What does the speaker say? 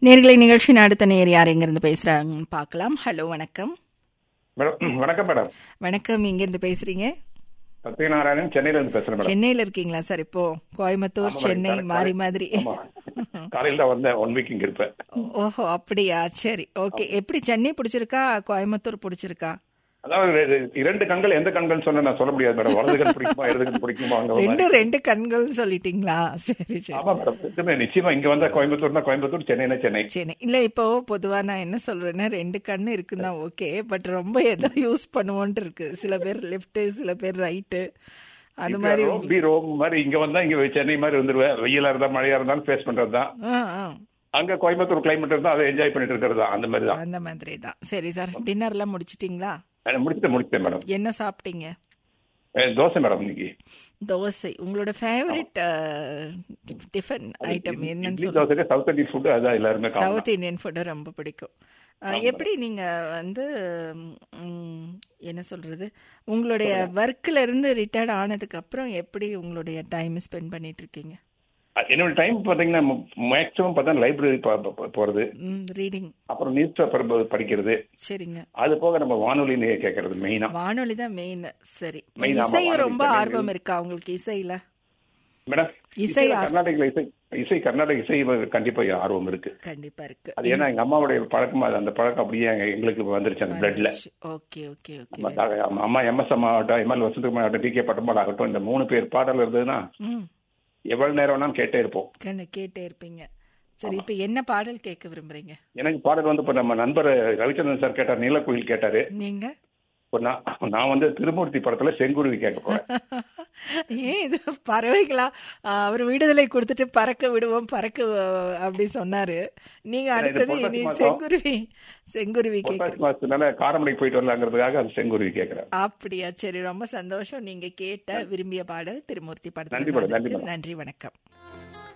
நேர்களை நிகழ்ச்சி அடுத்த நேர் யார் எங்கிருந்து பேசுறாங்கன்னு பார்க்கலாம் ஹலோ வணக்கம் மேடம் வணக்கம் மேடம் வணக்கம் எங்கிருந்து பேசுறீங்க சத்யநாராயணன் சென்னையில இருந்து பேசுறேன் மேடம் சென்னையில இருக்கீங்களா சார் இப்போ கோயம்புத்தூர் ஆமா, சென்னை correct, மாறி correct. மாதிரி ஆமா. காலையில தான் வந்தேன் ஒன் வீக் இங்க இருப்பேன் ஓஹோ அப்படியா சரி ஓகே எப்படி சென்னை பிடிச்சிருக்கா கோயம்புத்தூர் பிடிச்சிருக்கா அதாவது ரெ- இரண்டு கண்கள் எந்த கண்கள் சொன்ன நான் சொல்ல முடியாது மேடம் வலது கண் பிடிக்குமா இடது கண் பிடிக்குமா அங்க ஒரு ரெண்டு மாதிரி. ரெண்டு கண்கள்னு சொல்லிட்டீங்களா சரி சரி ஆமா மேடம் ரெண்டுமே நிச்சயமா இங்க வந்தா கோயம்புத்தூர்னா கோயம்புத்தூர் சென்னைனா சென்னை சரி இல்ல இப்போ பொதுவா நான் என்ன சொல்றேன்னா ரெண்டு கண்ணு இருக்குன்னா ஓகே பட் ரொம்ப எதை யூஸ் பண்ணுவோன்ட்டு இருக்கு சில பேர் லெஃப்ட் சில பேர் ரைட்டு அது மாதிரி ரோம் பி ரோம் மாதிரி இங்க வந்தா இங்க சென்னை மாதிரி வந்துருவேன் வெயிலா இருந்தா மழையா இருந்தாலும் ஃபேஸ் பண்றது தான் ஆ, ஆ. அங்க கோயம்புத்தூர் கிளைமேட் இருந்தா அதை என்ஜாய் பண்ணிட்டு இருக்கிறது தான் அந்த மாதிரி தான் அந்த மாதிரி தான் சரி சார் டின்னர்லாம் முடிச்சிட்டீங்களா நான் முடிச்சுட்டு முடிச்சிட்டேன் மேடம் என்ன சாப்பிட்டீங்க அஹ் தோசை மேடம் இன்னைக்கு தோசை உங்களோட ஃபேவரட் டிஃபன் ஐட்டம் என்னன்னு இட்லி சொல்லுங்க தோசைக்கு சவுத் இந்தியன் ஃபுட் அதான் எல்லாருமே common. சவுத் இந்தியன் ஃபுட்டு ரொம்ப பிடிக்கும் அஹ், எப்படி நீங்க வந்து ம், என்ன சொல்றது உங்களுடைய ஒர்க்ல இருந்து ரிட்டையர்ட் ஆனதுக்கு அப்புறம் எப்படி உங்களுடைய டைம் ஸ்பெண்ட் பண்ணிட்டு இருக்கீங்க என்னோட டைம் பாத்தீங்கன்னா மேக்ஸிமம் பார்த்தா லைப்ரரி போறது ரீடிங் அப்புறம் நியூஸ் பேப்பர் படிக்கிறது சரிங்க அது போக நம்ம வானொலி நே- கேட்கறது மெயினா வானொலி தான் மெயின் சரி Main ஆமா, இசை வானொலி ரொம்ப தான் main. ஆர்வம் இருக்கா உங்களுக்கு இசையில மேடம் இசை இசையில ஆர்- கர்நாடக இசை இசை கர்நாடக இசை கண்டிப்பா ஆர்வம் இருக்கு கண்டிப்பா இருக்கு அது ஏன்னா எங்க அம்மாவுடைய பழக்கம் அது அந்த பழக்கம் அப்படியே எங்க- எங்களுக்கு வந்துருச்சு அந்த பிளட்ல ஓகே ஓகே ஓகே அம்மா எம்எஸ் அம்மா ஆகட்டும் எம்எல் வசந்தகுமார் ஆகட்டும் டி கே பட்டம்பாள் ஆகட்டும் இந்த மூணு பேர் பாடல் இருந்ததுன்னா ம் எவ்வளவு நேரம் வேணாலும் கேட்டே இருப்போம் கண்ணு கேட்டே இருப்பீங்க சரி இப்ப என்ன பாடல் கேட்க விரும்புறீங்க எனக்கு பாடல் வந்து இப்ப நம்ம நண்பர் ரவிச்சந்திரன் சார் கேட்டார் நீலக்குயில் கேட்டாரு நீங்க இப்ப நான் நான் வந்து திருமூர்த்தி படத்துல செங்குருவி கேட்க போறேன் ஏன் இது பறவைகளா ஆஹ், அவர் விடுதலை கொடுத்துட்டு பறக்க விடுவோம் பறக்க அஹ், அப்படி சொன்னாரு நீங்க இது அடுத்தது பொட்டாசி இனி மாசம். செங்குருவி செங்குருவி கேக்குறீங்க பொட்டாசி மாசத்துனால காரமடை போயிட்டு வரலாங்கிறதுக்காக அந்த செங்குருவி கேட்கிறேன் அப்படியா சரி ரொம்ப சந்தோஷம் நீங்க கேட்ட விரும்பிய பாடல் திருமூர்த்தி நன்றி மேடம், நன்றி படத்தில் மேடம். நன்றி வணக்கம்